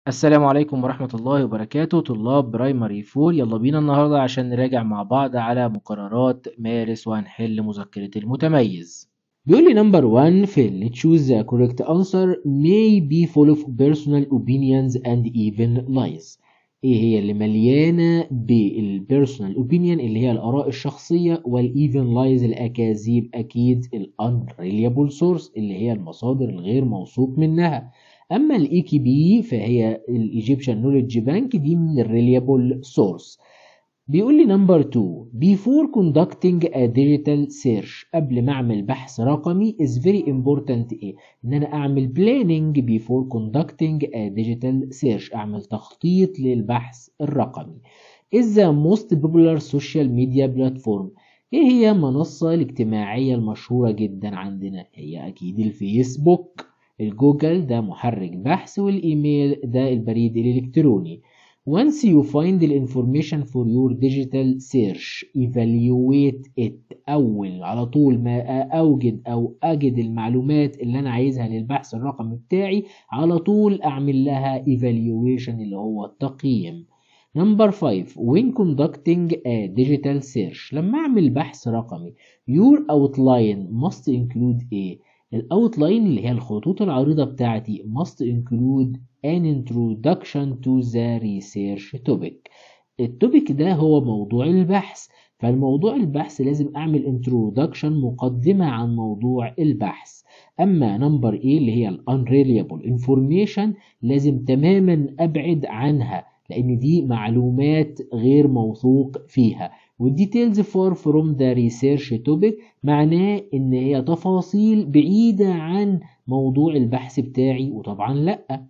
السلام عليكم ورحمة الله وبركاته طلاب برايمري فور يلا بينا النهاردة عشان نراجع مع بعض على مقررات مارس وهنحل مذكرة المتميز بيقول لي نمبر 1 fill choose the correct answer may be full of personal opinions and even lies ايه هي اللي مليانة بالبيرسونال اوبينيون اللي هي الآراء الشخصية والايفن لايز الأكاذيب أكيد الانريليبل سورس اللي هي المصادر الغير موثوق منها اما الاي كي بي فهي الايجيبشن نوليدج بانك دي من الريليبل سورس بيقول لي نمبر 2 before conducting a digital search قبل ما اعمل بحث رقمي is very important ايه ان انا اعمل planning before conducting a digital search اعمل تخطيط للبحث الرقمي is the most popular social media platform ايه هي المنصة الاجتماعية المشهورة جدا عندنا هي اكيد الفيسبوك الجوجل ده محرك بحث والايميل ده البريد الالكتروني once you find the information for your digital search evaluate it اول على طول ما اوجد او اجد المعلومات اللي انا عايزها للبحث الرقمي بتاعي على طول اعمل لها evaluation اللي هو التقييم نمبر 5 when conducting a digital search لما اعمل بحث رقمي your outline must include a الاوتلاين اللي هي الخطوط العريضة بتاعتي must include an introduction to the research topic التوبيك ده هو موضوع البحث فالموضوع البحث لازم اعمل introduction مقدمة عن موضوع البحث اما نمبر ايه اللي هي ال unreliable information لازم تماما ابعد عنها لان دي معلومات غير موثوق فيها والديتيلز فار فروم ذا ريسيرش توبيك معناه ان هي تفاصيل بعيدة عن موضوع البحث بتاعي وطبعا لا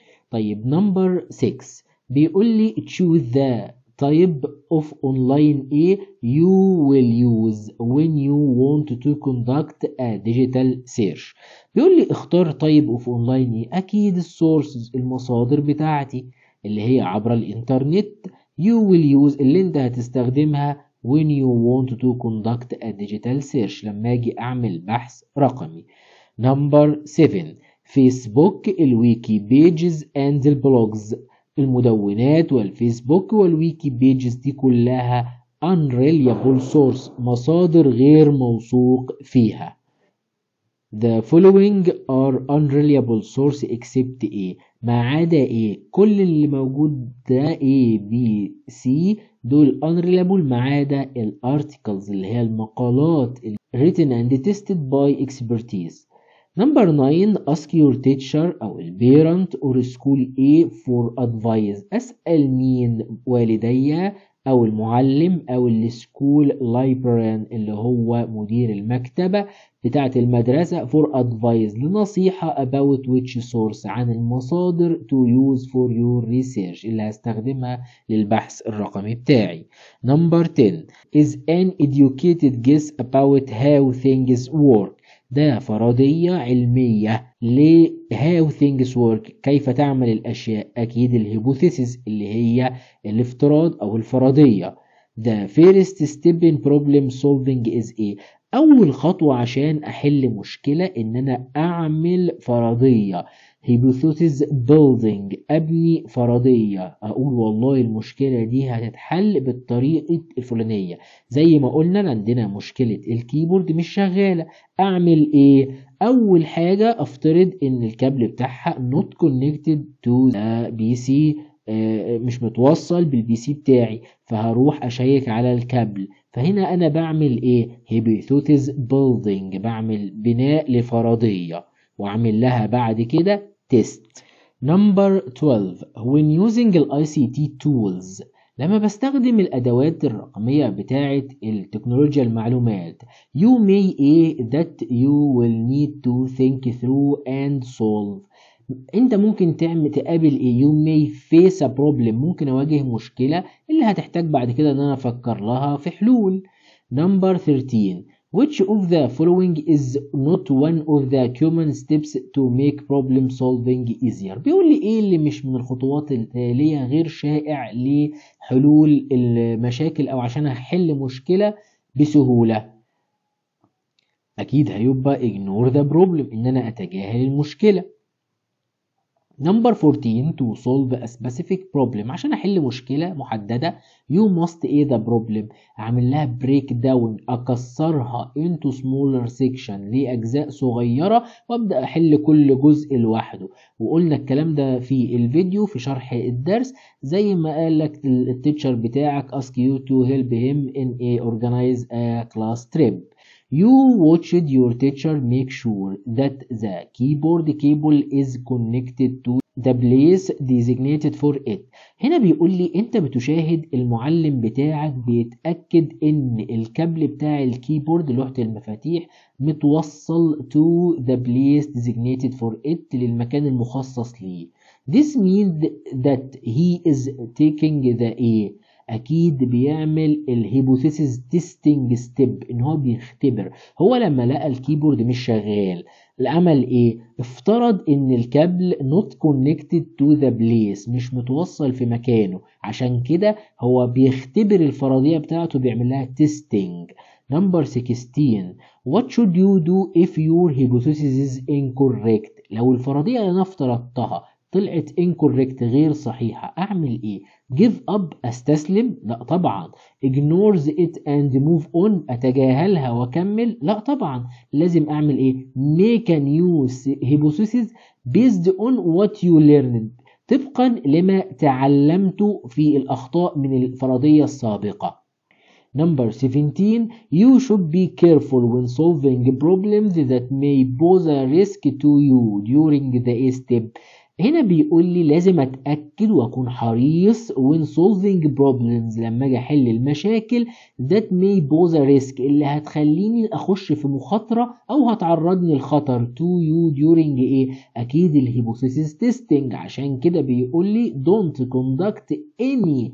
طيب نمبر 6 بيقول لي choose the type of online A you will use when you want to conduct a digital search بيقول لي اختار type of online A اكيد السورسز المصادر بتاعتي اللي هي عبر الانترنت you will use اللي انت هتستخدمها when you want to conduct a digital search لما اجي اعمل بحث رقمي نمبر 7 فيسبوك الويكي بيجز اند البلوجز المدونات والفيسبوك والويكي بيجز دي كلها unreliable source مصادر غير موثوق فيها The following are unreliable source except A ما عدا A كل اللي موجود ده A B C دول unreliable ما عدا الارتكلز اللي هي المقالات written and tested by expertise Number 9 ask your teacher أو البيرنت or school A for advice أسأل مين والدي أو المعلم أو السكول librarian اللي هو مدير المكتبة بتاعة المدرسة for advice لنصيحة about which source عن المصادر to use for your research اللي هستخدمها للبحث الرقمي بتاعي Number 10 is an educated guess about how things work ده فرضية علمية ل how things work كيف تعمل الأشياء أكيد الهيبوثيسيس اللي هي الافتراض أو الفرضية The first step in problem solving is A أول خطوة عشان أحل مشكلة إن أنا أعمل فرضية hypothesis building أبني فرضية أقول والله المشكلة دي هتتحل بالطريقة الفلانية زي ما قلنا عندنا مشكلة الكيبورد مش شغالة أعمل إيه؟ أول حاجة أفترض إن الكابل بتاعها not connected to the PC مش متوصل بالبي سي بتاعي فهروح اشيك على الكابل فهنا انا بعمل ايه هيبوثيسيس بيلدينج بعمل بناء لفرضيه واعمل لها بعد كده تيست نمبر 12 when using ال ICT tools لما بستخدم الأدوات الرقمية بتاعة التكنولوجيا المعلومات you may a that you will need to think through and solve انت ممكن تعمل تقابل ايه you may face a problem ممكن اواجه مشكلة اللي هتحتاج بعد كده ان انا افكر لها في حلول number 13 which of the following is not one of the common steps to make problem solving easier بيقول لي ايه اللي مش من الخطوات التالية غير شائع لحلول المشاكل او عشان احل مشكلة بسهولة اكيد هيبقى ignore the problem ان انا اتجاهل المشكلة Number 14 to solve a specific problem عشان احل مشكلة محددة you must ايه the problem اعمل لها break down اكسرها into smaller section لاجزاء صغيرة وابدا احل كل جزء لوحده وقلنا الكلام ده في الفيديو في شرح الدرس زي ما قال لك التيتشر بتاعك ask you to help him in a organize a class trip You watched your teacher make sure that the keyboard cable is connected to the place designated for it. هنا بيقول لي انت بتشاهد المعلم بتاعك بيتأكد ان الكابل بتاع الكيبورد لوحة المفاتيح متوصل to the place designated for it للمكان المخصص ليه. This means that he is taking the A اكيد بيعمل الهيبوثيسيس تيستنج ستيب ان هو بيختبر هو لما لقى الكيبورد مش شغال عمل ايه افترض ان الكابل not connected to the place مش متوصل في مكانه عشان كده هو بيختبر الفرضيه بتاعته بيعمل لها تيستنج Number 16 What should you do if your hypothesis is incorrect لو الفرضية اللي أنا افترضتها طلعت incorrect غير صحيحة أعمل إيه؟ give up أستسلم؟ لا طبعا ignores it and move on أتجاهلها وأكمل؟ لا طبعا لازم أعمل إيه؟ make a new hypothesis based on what you learned طبقا لما تعلمته في الأخطاء من الفرضية السابقة Number 17 You should be careful when solving problems that may pose a risk to you during the step هنا بيقول لي لازم اتاكد واكون حريص when solving problems لما اجي احل المشاكل that may pose a risk اللي هتخليني اخش في مخاطره او هتعرضني لخطر to you during ايه اكيد الهيبوثيسيس تيستنج عشان كده بيقول لي don't conduct any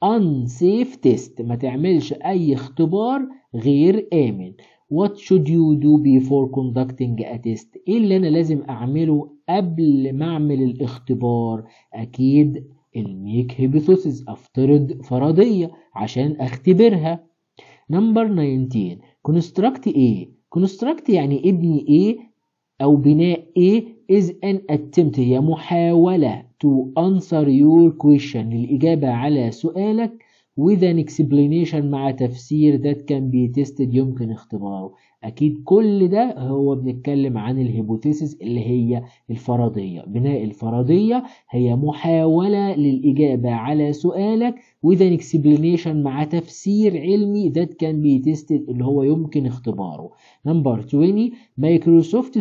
unsafe test ما تعملش اي اختبار غير امن What should you do before conducting a test؟ ايه اللي انا لازم اعمله قبل ما اعمل الاختبار؟ اكيد الميك هيبوثيسيس افترض فرضية عشان اختبرها. Number 19 construct ايه؟ construct يعني ابني ايه او بناء ايه is an attempt هي محاولة to answer your question للإجابة على سؤالك with an explanation مع تفسير that can be tested يمكن اختباره أكيد كل ده هو بنتكلم عن الهيبوثيسيس اللي هي الفرضية بناء الفرضية هي محاولة للإجابة على سؤالك with an explanation مع تفسير علمي that can be tested اللي هو يمكن اختباره نمبر 20 مايكروسوفت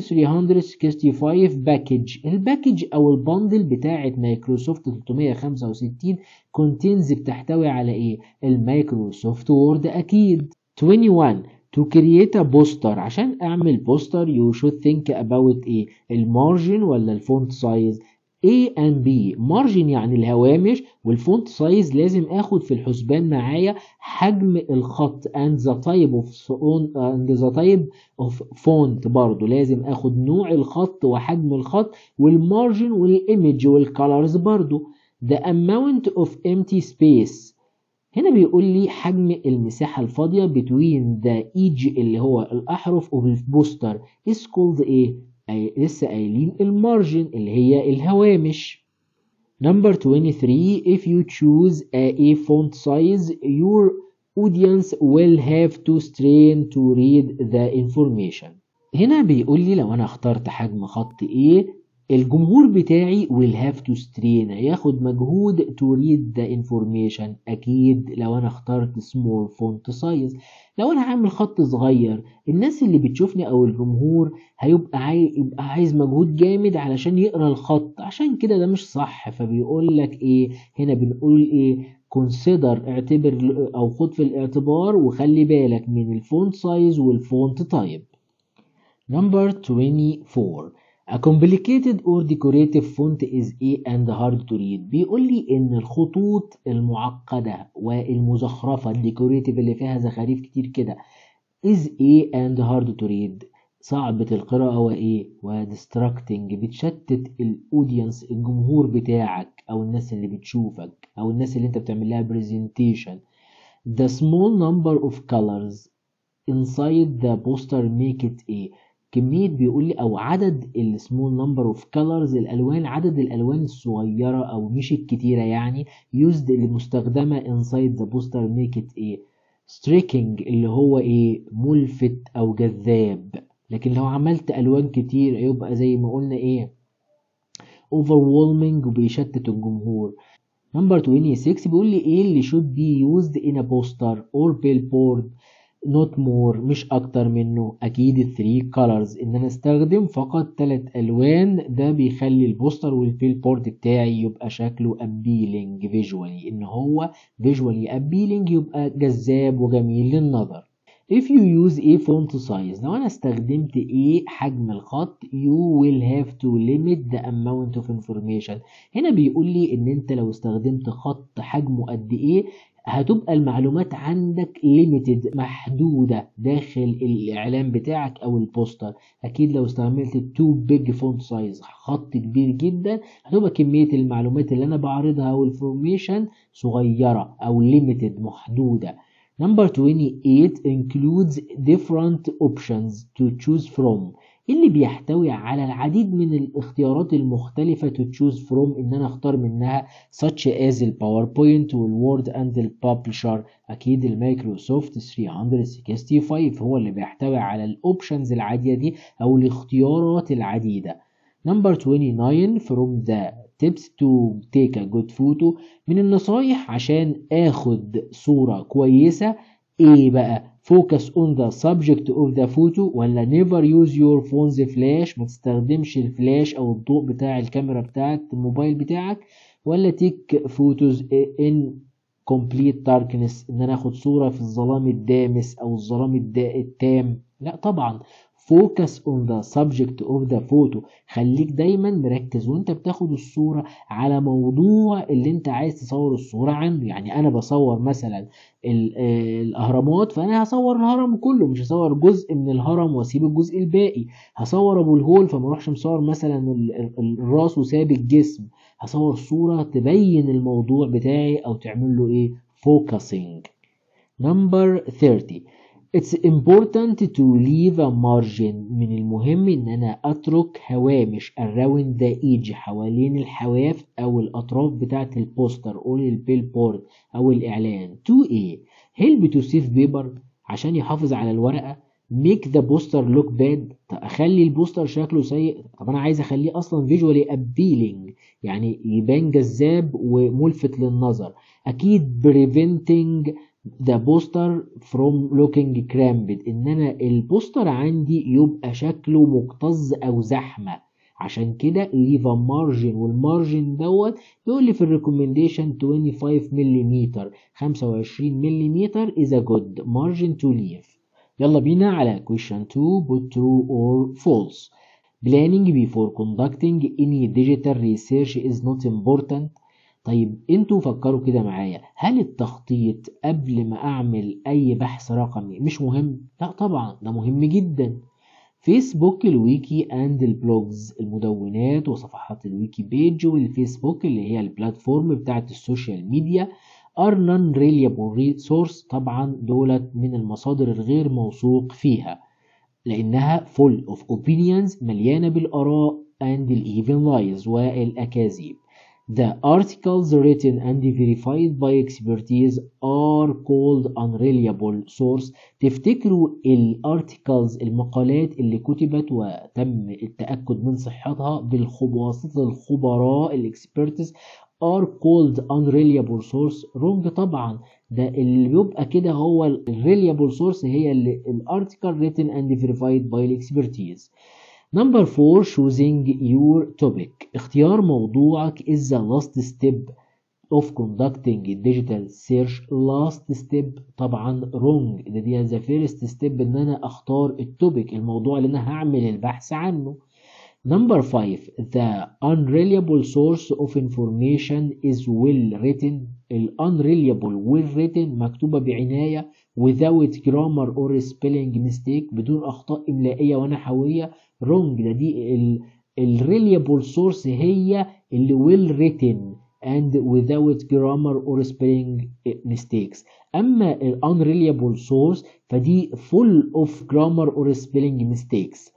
365 باكج الباكج أو البندل بتاعة مايكروسوفت 365 contains بتحتوي على ايه المايكروسوفت وورد اكيد 21 to create a poster عشان اعمل بوستر you should think about ايه المارجن ولا الفونت سايز A and B مارجن يعني الهوامش والفونت سايز لازم اخد في الحسبان معايا حجم الخط and the type of and the type of font برضو لازم اخد نوع الخط وحجم الخط والمارجن والايمج والكالرز برضو the amount of empty space هنا بيقول لي حجم المساحة الفاضية between the edge اللي هو الأحرف of البوستر is called ايه؟ أي لسه قايلين المارجن اللي هي الهوامش Number 23 if you choose a, a font size your audience will have to strain to read the information هنا بيقول لي لو أنا اخترت حجم خط ايه الجمهور بتاعي will have to strain ياخد مجهود to read the information أكيد لو أنا اخترت small font size لو أنا هعمل خط صغير الناس اللي بتشوفني أو الجمهور هيبقى عايز يبقى عايز مجهود جامد علشان يقرأ الخط عشان كده ده مش صح فبيقول لك إيه هنا بنقول إيه consider اعتبر أو خد في الاعتبار وخلي بالك من الفونت سايز والفونت تايب Number 24 A complicated or decorative font is a and hard to read بيقول لي ان الخطوط المعقدة والمزخرفة الديكوريتيف اللي فيها زخاريف كتير كده is a and hard to read صعبة القراءة وإيه وديستراكتنج بتشتت الأودينس الجمهور بتاعك أو الناس اللي بتشوفك أو الناس اللي أنت بتعمل لها برزنتيشن The small number of colors inside the poster make it a كمية بيقول لي أو عدد السمول نمبر اوف colors الألوان عدد الألوان الصغيرة أو مش الكتيرة يعني used اللي مستخدمة inside the poster make it إيه striking اللي هو إيه ملفت أو جذاب لكن لو عملت ألوان كتير يبقى زي ما قلنا إيه overwhelming وبيشتت الجمهور نمبر 26 بيقول لي ايه اللي should be used in a poster or billboard not more مش اكتر منه اكيد ال 3 colors ان انا استخدم فقط 3 الوان ده بيخلي البوستر والبيلبورد بتاعي يبقى شكله appealing visually ان هو visually appealing يبقى جذاب وجميل للنظر If you use a font size لو أنا استخدمت A حجم الخط you will have to limit the amount of information هنا بيقول لي إن أنت لو استخدمت خط حجمه قد إيه هتبقى المعلومات عندك limited محدودة داخل الإعلان بتاعك أو البوستر أكيد لو استعملت too big font size خط كبير جدا هتبقى كمية المعلومات اللي أنا بعرضها أو الفورميشن صغيرة أو limited محدودة Number 28 includes different options to choose from اللي بيحتوي على العديد من الاختيارات المختلفة to choose from إن أنا أختار منها such as الباوربوينت والوورد and الببلشر أكيد المايكروسوفت 365 هو اللي بيحتوي على الأوبشنز العادية دي أو الاختيارات العديدة Number 29 from the tips to take a good photo من النصايح عشان اخد صورة كويسة ايه بقى focus on the subject of the photo ولا never use your phone's flash ما تستخدمش الفلاش او الضوء بتاع الكاميرا بتاعت الموبايل بتاعك ولا take photos in complete darkness ان انا اخد صورة في الظلام الدامس او الظلام التام لا طبعا focus on the subject of the photo خليك دايما مركز وانت بتاخد الصورة على موضوع اللي انت عايز تصور الصورة عنه يعني انا بصور مثلا الاهرامات فانا هصور الهرم كله مش هصور جزء من الهرم واسيب الجزء الباقي هصور ابو الهول فما اروحش مصور مثلا الراس وساب الجسم هصور صورة تبين الموضوع بتاعي او تعمل له ايه focusing number 30 It's important to leave a margin من المهم ان انا اترك هوامش around the edge حوالين الحواف او الاطراف بتاعة البوستر او البيلبورد او الاعلان to ايه help to save paper عشان يحافظ على الورقة make the poster look bad طب اخلي البوستر شكله سيء طب انا عايز اخليه اصلا visually appealing يعني يبان جذاب وملفت للنظر اكيد preventing the poster from looking cramped ان انا البوستر عندي يبقى شكله مكتظ او زحمه عشان كده leave a margin والمارجن دوت يقول لي في الريكومنديشن 25 ملم 25 ملم is a good margin to leave يلا بينا على question 2 put true or false planning before conducting any digital research is not important طيب انتوا فكروا كده معايا هل التخطيط قبل ما اعمل اي بحث رقمي مش مهم لا طبعا ده مهم جدا فيسبوك الويكي اند البلوجز المدونات وصفحات الويكي بيج والفيسبوك اللي هي البلاتفورم بتاعت السوشيال ميديا are non reliable resource طبعا دولت من المصادر الغير موثوق فيها لانها full of opinions مليانه بالاراء and even lies والاكاذيب The articles written and verified by expertise are called unreliable source تفتكروا الارتكلز المقالات اللي كتبت وتم التأكد من صحتها بواسطة الخبراء الاكسبرتس are called unreliable source wrong طبعا ده اللي بيبقى كده هو الريليابل source هي الارتكل written and verified by expertise Number 4 choosing your topic اختيار موضوعك is the last step of conducting a digital search last step طبعا wrong ده دي the first step ان انا اختار التوبيك الموضوع اللي انا هعمل البحث عنه Number 5 the unreliable source of information is well written ال unreliable well written مكتوبة بعناية without grammar or spelling mistake بدون أخطاء إملائية ونحوية wrong ده دي ال ال reliable source هي اللي well written and without grammar or spelling mistakes أما ال unreliable source فدي full of grammar or spelling mistakes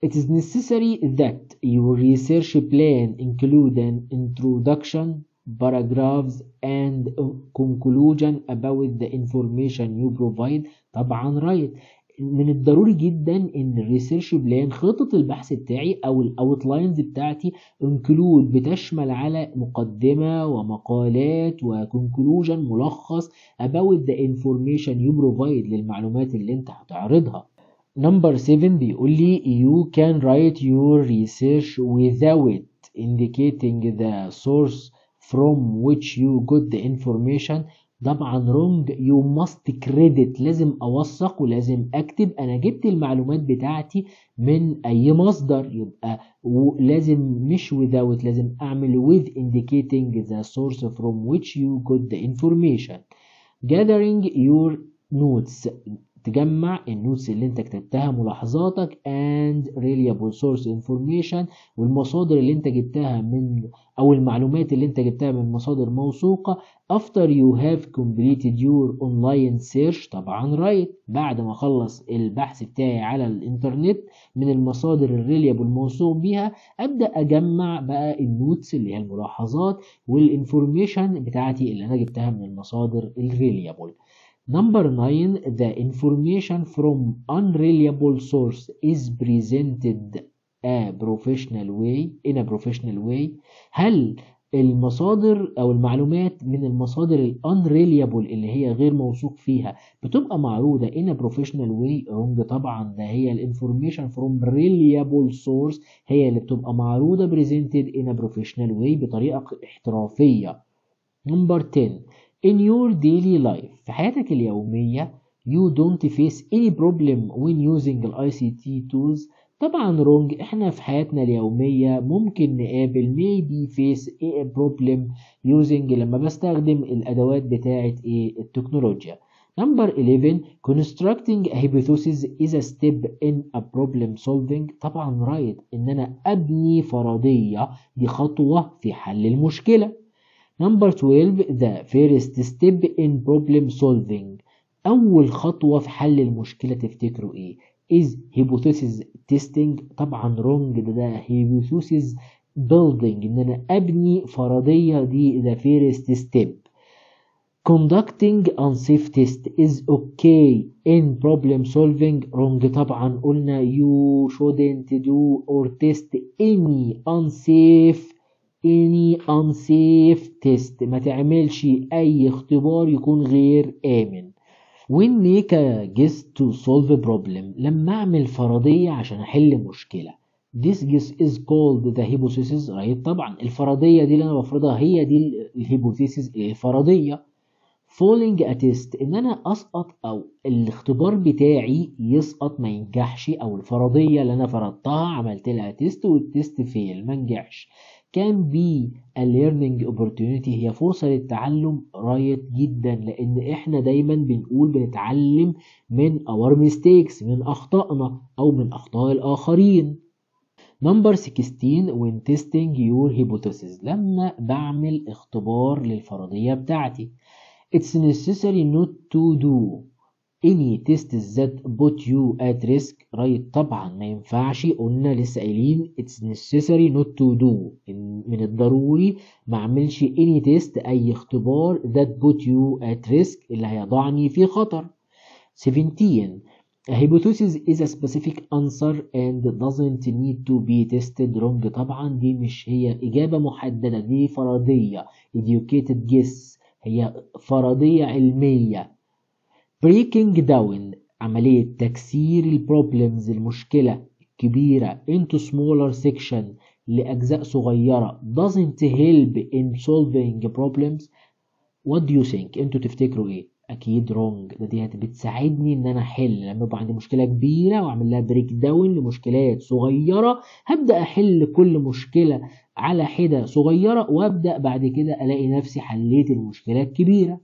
It is necessary that your research plan include an introduction, paragraphs and conclusion about the information you provide طبعا right من الضروري جدا ان الريسيرش بلان خطة البحث بتاعي او الاوتلاينز بتاعتي انكلود بتشمل على مقدمة ومقالات وكونكلوجن ملخص about the information you provide للمعلومات اللي انت هتعرضها نمبر 7 بيقول لي you can write your research without indicating the source from which you got the information طبعا wrong you must credit لازم اوثق ولازم اكتب انا جبت المعلومات بتاعتي من اي مصدر يبقى لازم مش without لازم اعمل with indicating the source from which you got the information gathering your notes تجمع النوتس اللي انت كتبتها ملاحظاتك and reliable source information والمصادر اللي انت جبتها من او المعلومات اللي انت جبتها من مصادر موثوقة after you have completed your online search طبعا right بعد ما اخلص البحث بتاعي على الانترنت من المصادر الريليابل الموثوق بيها ابدا اجمع بقى النوتس اللي هي الملاحظات والانفورميشن بتاعتي اللي انا جبتها من المصادر الريليابل Number 9 the information from unreliable source is presented a professional way in a professional way هل المصادر او المعلومات من المصادر ال unreliable اللي هي غير موثوق فيها بتبقى معروضه in a professional way wrong طبعا ده هي الانفورميشن from reliable source هي اللي بتبقى معروضه presented in a professional way بطريقه احترافيه Number 10 In your daily life في حياتك اليومية you don't face any problem when using ال ICT tools طبعا wrong احنا في حياتنا اليومية ممكن نقابل maybe face a problem using لما بستخدم الأدوات بتاعة ايه التكنولوجيا Number 11 constructing a hypothesis is a step in a problem solving طبعا right ان انا ابني فرضية دي خطوة في حل المشكلة Number 12 the first step in problem solving أول خطوة في حل المشكلة تفتكروا إيه؟ is hypothesis testing طبعا wrong ده, ده hypothesis building إن أنا أبني فرضية دي the first step conducting unsafe test is okay in problem solving wrong طبعا قلنا you shouldn't do or test any unsafe any unsafe test ما تعملش اي اختبار يكون غير امن when make a guess to solve a problem لما اعمل فرضية عشان احل مشكلة this guess is called the hypothesis right طبعا الفرضية دي اللي انا بفرضها هي دي الهيبوثيسيس الفرضية falling a test ان انا اسقط او الاختبار بتاعي يسقط ما ينجحش او الفرضية اللي انا فرضتها عملت لها تيست والتيست فيل ما نجحش can be a learning opportunity هي فرصة للتعلم رايت جدا لأن إحنا دايما بنقول بنتعلم من our mistakes من أخطائنا أو من أخطاء الآخرين Number 16 when testing your hypothesis لما بعمل اختبار للفرضية بتاعتي It's necessary not to do any tests that put you at risk right طبعا ما ينفعش قلنا لسه قايلين it's necessary not to do من الضروري ما اعملش any test اي اختبار that put you at risk اللي هيضعني في خطر 17 A hypothesis is a specific answer and doesn't need to be tested wrong طبعا دي مش هي إجابة محددة دي فرضية educated guess هي فرضية علمية breaking down عملية تكسير البروبلمز المشكلة الكبيرة into smaller section لأجزاء صغيرة doesn't help in solving problems what do you think انتوا تفتكروا ايه اكيد wrong ده دي بتساعدني ان انا احل لما يبقى عندي مشكله كبيره واعمل لها بريك داون لمشكلات صغيره هبدا احل كل مشكله على حده صغيره وابدا بعد كده الاقي نفسي حليت المشكله الكبيره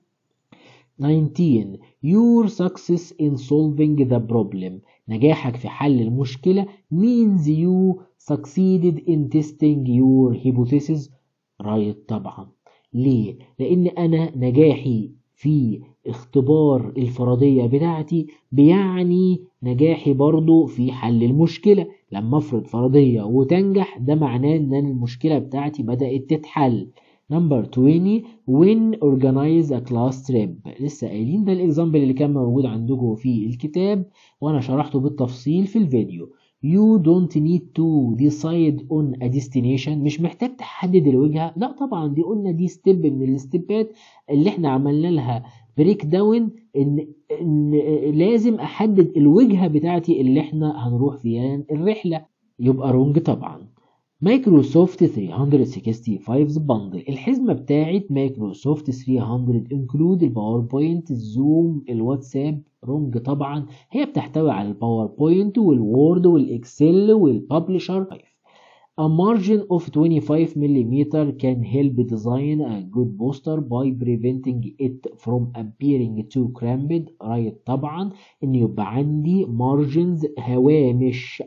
19 your success in solving the problem نجاحك في حل المشكلة means you succeeded in testing your hypothesis right طبعا ليه؟ لأن أنا نجاحي في اختبار الفرضية بتاعتي بيعني نجاحي برضو في حل المشكلة لما افرض فرضية وتنجح ده معناه ان المشكلة بتاعتي بدأت تتحل نمبر 20 when organize a class trip لسه قايلين ده الاكزامبل اللي كان موجود عندكم في الكتاب وانا شرحته بالتفصيل في الفيديو You don't need to decide on a destination مش محتاج تحدد الوجهة لا طبعا دي قلنا دي ستيب من الستيبات اللي احنا عملنا لها بريك داون ان, إن لازم احدد الوجهة بتاعتي اللي احنا هنروح فيها الرحلة يبقى رونج طبعا مايكروسوفت 365 بندل الحزمة بتاعت مايكروسوفت 300 انكلود الباوربوينت الزوم الواتساب رونج طبعا هي بتحتوي على الباوربوينت والوورد والاكسل والببلشر 5 A margin of 25 mm can help design a good poster by preventing it from appearing too cramped right طبعا ان يبقى عندي margins هوامش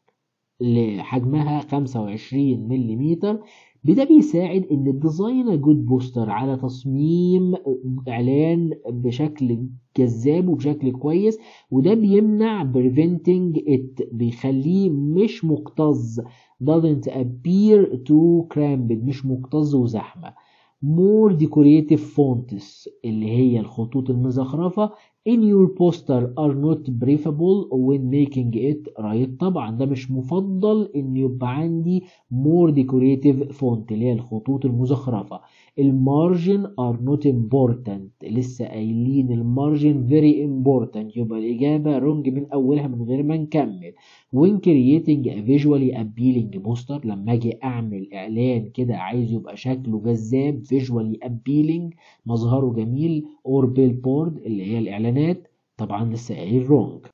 لحجمها 25 ملم بده بيساعد ان الديزاين جود بوستر على تصميم اعلان بشكل جذاب وبشكل كويس وده بيمنع preventing it بيخليه مش مكتظ doesn't appear too cramped مش مكتظ وزحمه more decorative fonts اللي هي الخطوط المزخرفة in your poster are not preferable when making it right طبعا ده مش مفضل ان يبقى عندي more decorative font اللي هي الخطوط المزخرفة المارجن are not important لسه قايلين المارجن very important يبقى الإجابة wrong من أولها من غير ما نكمل when creating a visually appealing poster لما أجي أعمل إعلان كده عايز يبقى شكله جذاب visually appealing مظهره جميل or billboard اللي هي الإعلانات طبعا لسه قايل wrong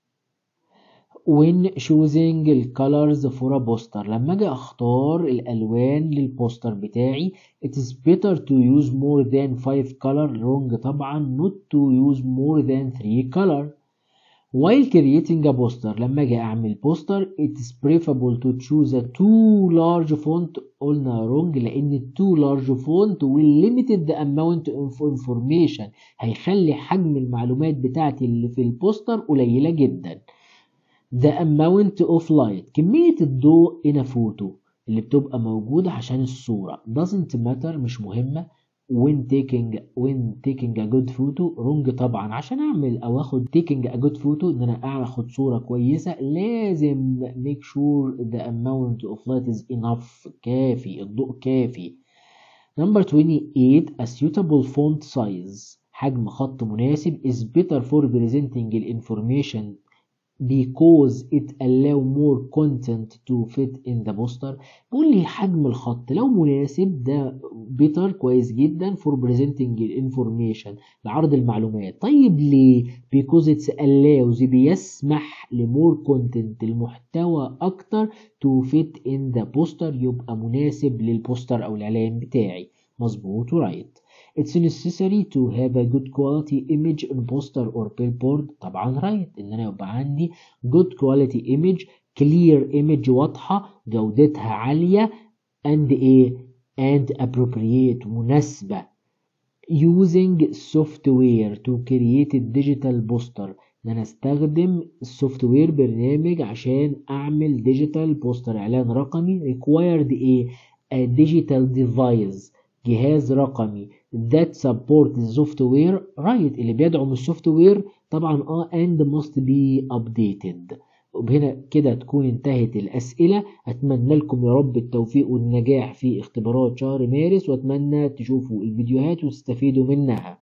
when choosing الcolors for a poster لما اجي اختار الالوان للبوستر بتاعي it is better to use more than 5 color wrong طبعا not to use more than 3 color while creating a poster لما اجي اعمل بوستر it is preferable to choose a too large font قلنا wrong لان too large font will limit the amount of information هيخلي حجم المعلومات بتاعتي اللي في البوستر قليلة جدا the amount of light كمية الضوء in a photo اللي بتبقى موجودة عشان الصورة doesn't matter مش مهمة when taking when taking a good photo wrong طبعا عشان اعمل او اخد taking a good photo ان انا اخد صورة كويسة لازم make sure the amount of light is enough كافي الضوء كافي number 28 a suitable font size حجم خط مناسب is better for presenting information because it allow more content to fit in the poster بقول لي حجم الخط لو مناسب ده better كويس جدا for presenting information لعرض المعلومات طيب ليه because it allows بيسمح لمور content المحتوى اكتر to fit in the poster يبقى مناسب للبوستر او الاعلان بتاعي مظبوط ورايت It's necessary to have a good quality image on poster or billboard طبعا right ان انا يبقى عندي good quality image clear image واضحة جودتها عالية and ايه and appropriate مناسبة using software to create a digital poster ان انا استخدم السوفت وير برنامج عشان اعمل ديجيتال بوستر اعلان رقمي required ايه a digital device جهاز رقمي that support the software right اللي بيدعم السوفت وير طبعا اه and must be updated وبهنا كده تكون انتهت الأسئلة أتمنى لكم يا رب التوفيق والنجاح في اختبارات شهر مارس وأتمنى تشوفوا الفيديوهات وتستفيدوا منها